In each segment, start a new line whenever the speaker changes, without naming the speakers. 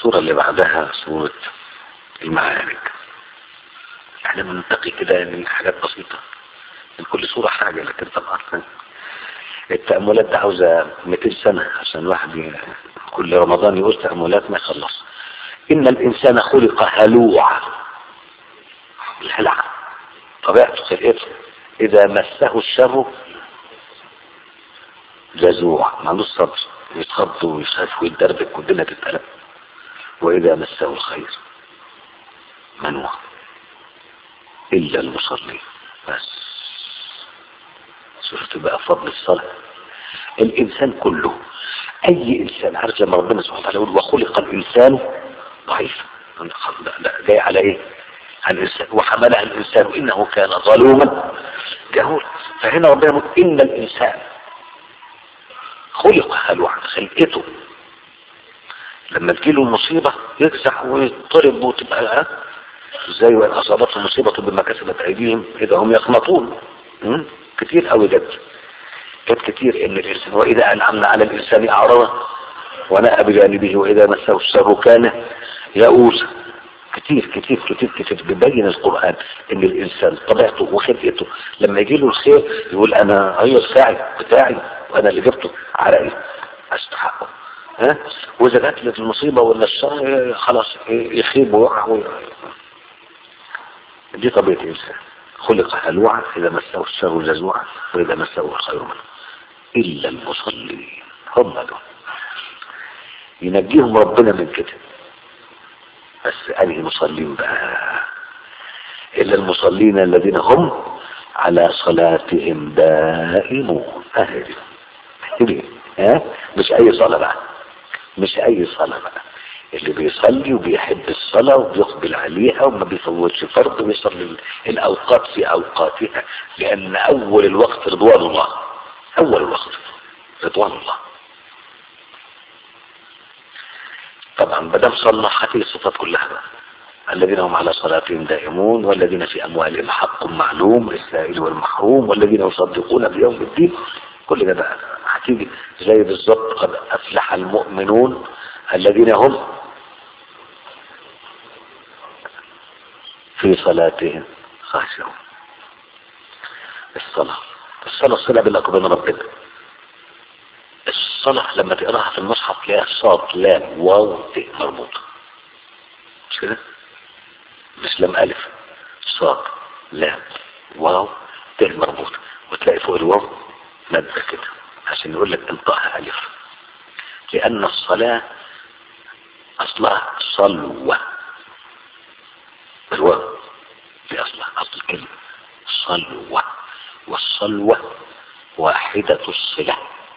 الصورة اللي بعدها صورة المعارك احنا بننتقي كده من حاجات بسيطة من كل صورة حاجة لكن طبعا التأملات ده عاوزة 200 سنة عشان الواحد ي- كل رمضان يقول تأملات ما يخلص إن الإنسان خلق هلوعا الهلع طبيعته خلقته إذا مسه الشر جزوع ما عندوش صبر يتخض ويخاف ويتدربك والدنيا تتقلب وإذا مسه الخير منوع إلا المصلي بس شفت بقى فضل الصلاة الإنسان كله أي إنسان عارف لما ربنا سبحانه وتعالى يقول وخلق الإنسان ضعيفا ده- ده جاي على إيه؟ على الإنسان وحملها الإنسان إنه كان ظلوما جهولا فهنا ربنا يقول إن الإنسان خلق هلوعا خلقته لما تجيله المصيبة يجزع ويضطرب وتبقى ها؟ زي وإن أصابتهم مصيبة بما كسبت أيديهم إذا هم يقنطون م? كتير قوي جد جد كتير إن الإنسان وإذا أنعمنا على الإنسان أعرض ونأى بجانبه وإذا مسه الشر كان يئوسا كتير كتير كتير كتير بيبين القرآن إن الإنسان طبيعته وخلقته لما يجي له الخير يقول أنا أيوة الساعي بتاعي وأنا اللي جبته عرقي أستحقه ها وإذا جات لك المصيبة ولا الشر خلاص يخيب ويقع وي- دي طبيعة الإنسان خلق هلوعا إذا مسه الشر جزوعا وإذا مسه الخير منه إلا المصلين هم دول ينجيهم ربنا من كده بس أنهي مصلين بقى إلا المصلين الذين هم على صلاتهم دائمون أهل دي. ها مش أي صلاة بقى مش أي صلاة بقى اللي بيصلي وبيحب الصلاة وبيقبل عليها وما بيفوتش فرض ويصلي ال- الأوقات في أوقاتها لأن أول الوقت رضوان الله أول الوقت رضوان الله طبعا بدم صلى هذه الصفات كلها بقى الذين هم على صلاتهم دائمون والذين في أموالهم حق معلوم للسائل والمحروم والذين يصدقون بيوم الدين كل ده بقى هتيجي زي بالظبط قد أفلح المؤمنون الذين هم في صلاتهم خاشعون الصلاة الصلاة الصلاة بينك وبين ربنا الصلاة لما تقراها في المصحف تلاقيها صاد لام واو ت مربوطة مش كده؟ مش لام ألف صاد لام واو ت مربوطة وتلاقي فوق الواو مادة كده عشان يقول لك انطقها ألف لأن الصلاة أصلها صلوة الواو في أصلها أصل الكلمة صلوة والصلوة واحدة الصلة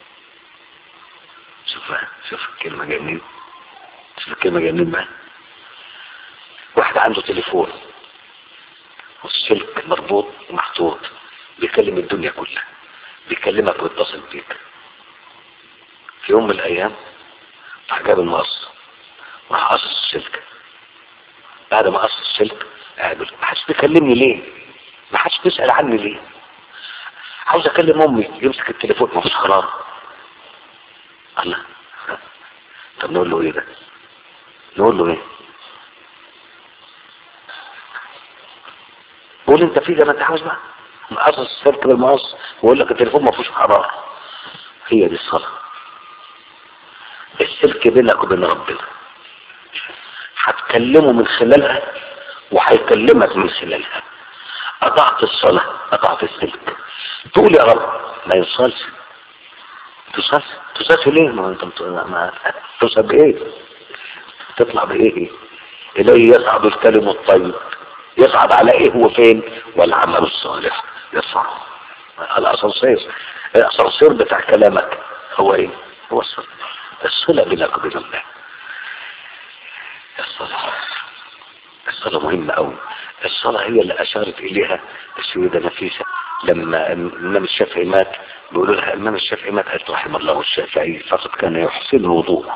شوف بقى، شوف الكلمة جميل شوف الكلمة جميل بقى واحد عنده تليفون والسلك مربوط ومحطوط بيكلم الدنيا كلها بيكلمك ويتصل بيك في يوم من الأيام راح جاب المقص وراح قصص السلك بعد ما قص السلك قاعد يقول ما حدش بيكلمني ليه؟ ما حدش بيسأل عني ليه؟ عاوز اكلم امي يمسك التليفون ما فيش قرار الله طب نقول له ايه ده؟ نقول له ايه؟ قول انت في زي ما انت عاوز بقى مقصص السلك بالمقص ويقول لك التليفون ما فيهوش قرار هي دي الصلاه السلك بينك وبين ربنا هتكلمه من خلالها وهيكلمك من خلالها قطعت الصلاة قطعت السلك تقول يا رب ما يوصلش تصلش تصلش ليه ما انت مت- ما تصل بايه تطلع بايه اليه يصعد الكلم الطيب يصعد على ايه هو فين والعمل الصالح يصعد الاسانسير الاسانسير بتاع كلامك هو ايه هو الصلاة الصلة بينك وبين الله الصلاة الصلاة مهمة أوي الصلاة هي اللي أشارت إليها السيدة نفيسة لما الإمام الشافعي مات بيقولوا لها الإمام الشافعي مات قالت رحم الله الشافعي فقد كان يحسن الوضوء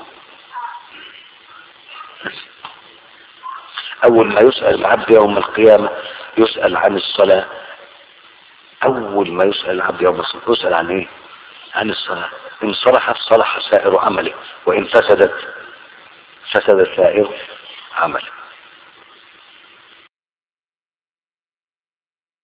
أول ما يسأل العبد يوم القيامة يسأل عن الصلاة أول ما يسأل العبد يوم الصلاة يسأل عن إيه؟ عن الصلاة إن صلحت صلح سائر عمله وإن فسدت فسد سائر عمله